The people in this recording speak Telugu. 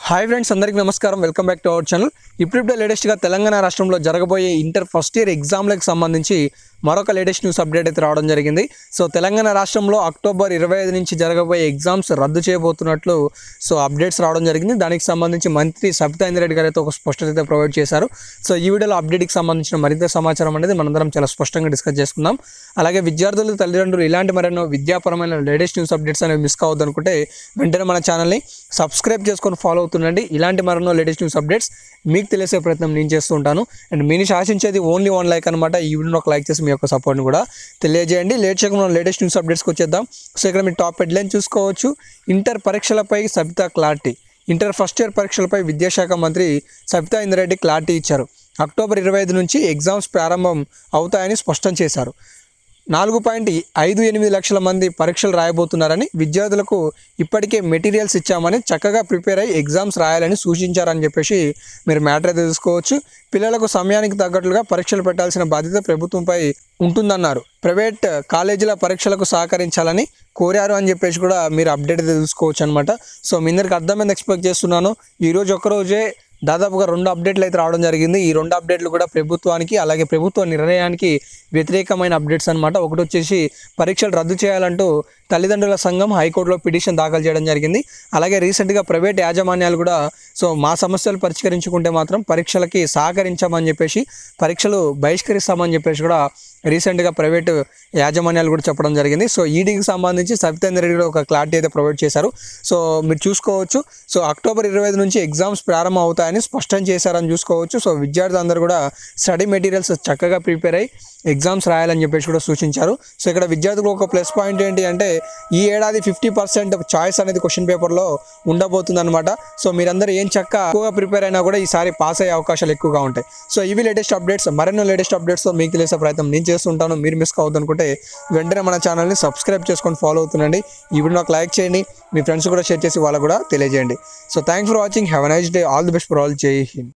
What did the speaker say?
హాయ్ ఫ్రెండ్స్ అందరికీ నమస్కారం welcome back to our channel ఇప్పుడిప్పుడే లేటెస్ట్గా తెలంగాణ రాష్ట్రంలో జరగబోయే ఇంటర్ ఫస్ట్ ఇయర్ ఎగ్జామ్లకు సంబంధించి మరొక లేటెస్ట్ న్యూస్ అప్డేట్ అయితే రావడం జరిగింది సో తెలంగాణ రాష్ట్రంలో అక్టోబర్ ఇరవై ఐదు నుంచి జరగబోయే ఎగ్జామ్స్ రద్దు చేయబోతున్నట్లు సో అప్డేట్స్ రావడం జరిగింది దానికి సంబంధించి మంత్రి సబితా ఇంద్రెడ్డి గారు అయితే ఒక స్పష్టత అయితే ప్రొవైడ్ చేశారు సో ఈ వీడియోలో అప్డేట్కి సంబంధించిన మరింత సమాచారం అనేది మనందరం చాలా స్పష్టంగా డిస్కస్ చేసుకుందాం అలాగే విద్యార్థులు తల్లిదండ్రులు ఇలాంటి మరెన్నో విద్యాపరమైన లేటెస్ట్ న్యూస్ అప్డేట్స్ అనేవి మిస్ కావద్దు అనుకుంటే వెంటనే మన ఛానల్ని సబ్స్క్రైబ్ చేసుకొని ఫాలో అవుతుండండి ఇలాంటి మరెన్నో లేటెస్ట్ న్యూస్ అప్డేట్స్ మీకు తెలిసే ప్రయత్నం నేను చేస్తూ ఉంటాను అండ్ మీ నుంచి ఆశించేది ఓన్లీ వన్ లైక్ అనమాట ఈ వీడియోని ఒక లైక్ చేసి మీ యొక్క సపోర్ట్ని కూడా తెలియజేయండి లేట్ చేయకుండా లేటెస్ట్ న్యూస్ అప్డేట్స్కి వచ్చేద్దాం సో ఇక్కడ మీరు టాప్ హెడ్లైన్ చూసుకోవచ్చు ఇంటర్ పరీక్షలపై Sabitha clarity inter first year పరీక్షలపై విద్యాశాఖ మంత్రి సబితా ఇంద్రెడ్డి క్లారిటీ ఇచ్చారు అక్టోబర్ ఇరవై ఐదు నుంచి ఎగ్జామ్స్ ప్రారంభం అవుతాయని స్పష్టం చేశారు నాలుగు పాయింట్ ఐదు ఎనిమిది లక్షల మంది పరీక్షలు రాయబోతున్నారని విద్యార్థులకు ఇప్పటికే మెటీరియల్స్ ఇచ్చామని చక్కగా ప్రిపేర్ అయ్యి ఎగ్జామ్స్ రాయాలని సూచించారని చెప్పేసి మీరు మ్యాటర్ అయితే తెలుసుకోవచ్చు పిల్లలకు సమయానికి తగ్గట్లుగా పరీక్షలు పెట్టాల్సిన బాధ్యత ప్రభుత్వంపై ఉంటుందన్నారు ప్రైవేట్ కాలేజీల పరీక్షలకు సహకరించాలని కోరారు అని చెప్పేసి కూడా మీరు అప్డేట్ అయితే తెలుసుకోవచ్చు అనమాట సో మీ అందరికి అర్థమైంది ఎక్స్పెక్ట్ చేస్తున్నాను ఈరోజు ఒక్కరోజే దాదాపుగా రెండు అప్డేట్లు అయితే రావడం జరిగింది ఈ రెండు అప్డేట్లు కూడా ప్రభుత్వానికి అలాగే ప్రభుత్వ నిర్ణయానికి వ్యతిరేకమైన అప్డేట్స్ అనమాట ఒకటి వచ్చేసి పరీక్షలు రద్దు చేయాలంటూ తల్లిదండ్రుల సంఘం హైకోర్టులో పిటిషన్ దాఖలు చేయడం జరిగింది అలాగే రీసెంట్గా ప్రైవేట్ యాజమాన్యాలు కూడా సో మా సమస్యలు పరిష్కరించుకుంటే మాత్రం పరీక్షలకి సహకరించామని చెప్పేసి పరీక్షలు బహిష్కరిస్తామని చెప్పేసి కూడా రీసెంట్గా ప్రైవేట్ యాజమాన్యాలు కూడా చెప్పడం జరిగింది సో ఈడీకి సంబంధించి సబితేంద్ర రెడ్డి కూడా ఒక క్లారిటీ అయితే ప్రొవైడ్ చేశారు సో మీరు చూసుకోవచ్చు సో అక్టోబర్ ఇరవై ఐదు నుంచి ఎగ్జామ్స్ ప్రారంభం అవుతాయని స్పష్టం చేశారని చూసుకోవచ్చు సో విద్యార్థులు అందరూ కూడా స్టడీ మెటీరియల్స్ చక్కగా ప్రిపేర్ అయ్యి ఎగ్జామ్స్ రాయాలని చెప్పేసి కూడా సూచించారు సో ఇక్కడ విద్యార్థులకు ఒక ప్లస్ పాయింట్ ఏంటి అంటే ఈ ఏడాది ఫిఫ్టీ పర్సెంట్ చాయిస్ అనేది క్వశ్చన్ పేపర్లో ఉండబోతుంది అనమాట సో మీరందరూ ఏం చక్క ఎక్కువగా ప్రిపేర్ అయినా కూడా ఈసారి పాస్ అయ్యే అవకాశాలు ఎక్కువగా ఉంటాయి సో ఇవి లేటెస్ట్ అప్డేట్స్ మరెన్నో లేటెస్ట్ అప్డేట్స్తో మీకు తెలిసే ప్రయత్నం నేను చేస్తుంటాను మీరు మిస్ కావద్దు అనుకుంటే వెంటనే మన ఛానల్ని సబ్స్క్రైబ్ చేసుకొని ఫాలో అవుతుండండి ఈ వీడియో నాకు లైక్ చేయండి మీ ఫ్రెండ్స్ కూడా షేర్ చేసి వాళ్ళకు కూడా తెలియజేయండి so thanks for watching have nice day all the best for all Jai Hind